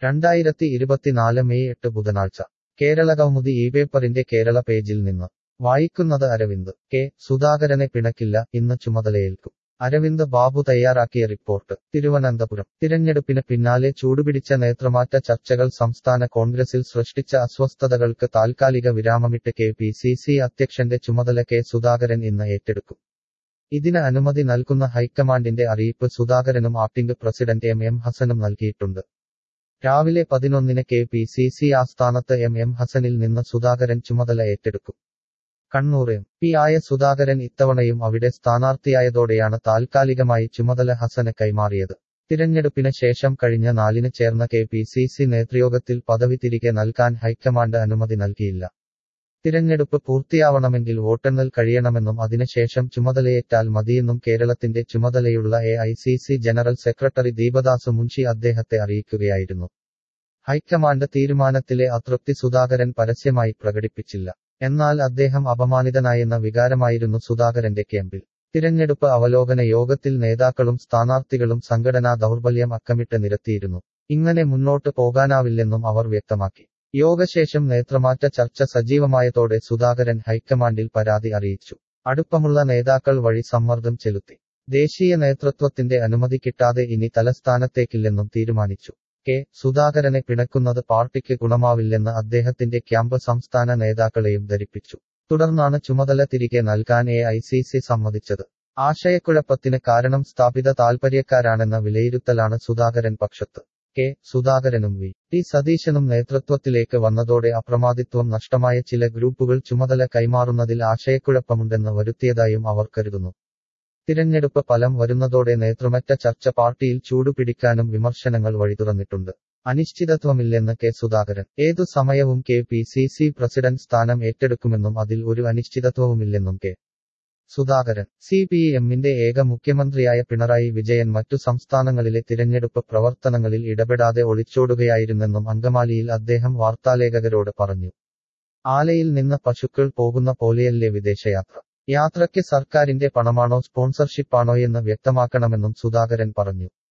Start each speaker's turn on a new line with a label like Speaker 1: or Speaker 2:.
Speaker 1: രണ്ടായിരത്തി ഇരുപത്തിനാല് മെയ് എട്ട് ബുധനാഴ്ച കേരളകൗമുദി ഈ പേപ്പറിന്റെ കേരള പേജിൽ നിന്ന് വായിക്കുന്നത് അരവിന്ദ് കെ സുധാകരനെ പിണക്കില്ല ഇന്ന് ചുമതലയേൽക്കും അരവിന്ദ് ബാബു തയ്യാറാക്കിയ റിപ്പോർട്ട് തിരുവനന്തപുരം തിരഞ്ഞെടുപ്പിന് പിന്നാലെ ചൂടുപിടിച്ച നേത്രമാറ്റ ചർച്ചകൾ സംസ്ഥാന കോൺഗ്രസിൽ സൃഷ്ടിച്ച അസ്വസ്ഥതകൾക്ക് താൽക്കാലിക വിരാമമിട്ട് കെ പി സി സി അധ്യക്ഷന്റെ ചുമതല കെ സുധാകരൻ ഇന്ന് ഏറ്റെടുക്കും ഇതിന് അനുമതി നൽകുന്ന ഹൈക്കമാൻഡിന്റെ അറിയിപ്പ് സുധാകരനും ആക്ടിംഗ് പ്രസിഡന്റ് എം എം ഹസനും നൽകിയിട്ടുണ്ട് രാവിലെ പതിനൊന്നിന് കെ പി സി സി ആസ്ഥാനത്ത് എം എം ഹസനിൽ നിന്ന് സുധാകരൻ ചുമതല ഏറ്റെടുക്കും കണ്ണൂർ എം പി ആയ സുധാകരൻ ഇത്തവണയും അവിടെ സ്ഥാനാർത്ഥിയായതോടെയാണ് താൽക്കാലികമായി ചുമതല ഹസന് കൈമാറിയത് തിരഞ്ഞെടുപ്പിന് ശേഷം കഴിഞ്ഞ നാലിന് ചേർന്ന കെ പി സി സി നേതൃയോഗത്തിൽ പദവി തിരികെ നൽകാൻ ഹൈക്കമാൻഡ് അനുമതി നൽകിയില്ല തിരഞ്ഞെടുപ്പ് പൂർത്തിയാവണമെങ്കിൽ വോട്ടെണ്ണൽ കഴിയണമെന്നും അതിനുശേഷം ചുമതലയേറ്റാൽ മതിയെന്നും കേരളത്തിന്റെ ചുമതലയുള്ള A I C C general secretary Deepadas Munshi അദ്ദേഹത്തെ അറിയിക്കുകയായിരുന്നു ഹൈക്കമാൻഡ് തീരുമാനത്തിലെ അതൃപ്തി സുധാകരൻ പരസ്യമായി പ്രകടിപ്പിച്ചില്ല എന്നാൽ അദ്ദേഹം അപമാനിതനായെന്ന വികാരമായിരുന്നു സുധാകരന്റെ ക്യാമ്പിൽ തിരഞ്ഞെടുപ്പ് അവലോകന യോഗത്തിൽ നേതാക്കളും സ്ഥാനാർത്ഥികളും സംഘടനാ ദൗർബല്യം അക്കമിട്ട് നിരത്തിയിരുന്നു ഇങ്ങനെ മുന്നോട്ട് പോകാനാവില്ലെന്നും അവർ വ്യക്തമാക്കി യോഗശേഷം നേത്രമാറ്റ ചർച്ച സജീവമായതോടെ സുധാകരൻ ഹൈക്കമാൻഡിൽ പരാതി അറിയിച്ചു അടുപ്പമുള്ള നേതാക്കൾ വഴി സമ്മർദ്ദം ചെലുത്തി ദേശീയ നേതൃത്വത്തിന്റെ അനുമതി കിട്ടാതെ ഇനി തലസ്ഥാനത്തേക്കില്ലെന്നും തീരുമാനിച്ചു കെ സുധാകരനെ പിണക്കുന്നത് പാർട്ടിക്ക് ഗുണമാവില്ലെന്ന് അദ്ദേഹത്തിന്റെ ക്യാമ്പ് സംസ്ഥാന നേതാക്കളെയും ധരിപ്പിച്ചു തുടർന്നാണ് ചുമതല തിരികെ നൽകാൻ എ ഐ സി സി സമ്മതിച്ചത് ആശയക്കുഴപ്പത്തിന് കാരണം സ്ഥാപിത താൽപര്യക്കാരാണെന്ന വിലയിരുത്തലാണ് സുധാകരൻ പക്ഷത്ത് കെ സുധാകരനും വി ടി സതീശനും നേതൃത്വത്തിലേക്ക് വന്നതോടെ അപ്രമാദിത്വം നഷ്ടമായ ചില ഗ്രൂപ്പുകൾ ചുമതല കൈമാറുന്നതിൽ ആശയക്കുഴപ്പമുണ്ടെന്ന് വരുത്തിയതായും അവർ കരുതുന്നു തിരഞ്ഞെടുപ്പ് ഫലം വരുന്നതോടെ നേതൃമറ്റ ചർച്ച പാർട്ടിയിൽ ചൂടുപിടിക്കാനും വിമർശനങ്ങൾ വഴിതുറന്നിട്ടുണ്ട് അനിശ്ചിതത്വമില്ലെന്ന് കെ സുധാകരൻ ഏതു സമയവും K P C C president സ്ഥാനം ഏറ്റെടുക്കുമെന്നും അതിൽ ഒരു അനിശ്ചിതത്വവുമില്ലെന്നും കെ സുധാകരൻ സി പി എമ്മിന്റെ ഏക മുഖ്യമന്ത്രിയായ പിണറായി വിജയൻ മറ്റു സംസ്ഥാനങ്ങളിലെ തിരഞ്ഞെടുപ്പ് പ്രവർത്തനങ്ങളിൽ ഇടപെടാതെ ഒളിച്ചോടുകയായിരുന്നെന്നും അങ്കമാലിയിൽ അദ്ദേഹം വാർത്താലേഖകരോട് പറഞ്ഞു ആലയിൽ നിന്ന് പശുക്കൾ പോകുന്ന പോലെയല്ലേ വിദേശയാത്ര യാത്രയ്ക്ക് സർക്കാരിന്റെ പണമാണോ സ്പോൺസർഷിപ്പാണോയെന്ന് വ്യക്തമാക്കണമെന്നും സുധാകരൻ പറഞ്ഞു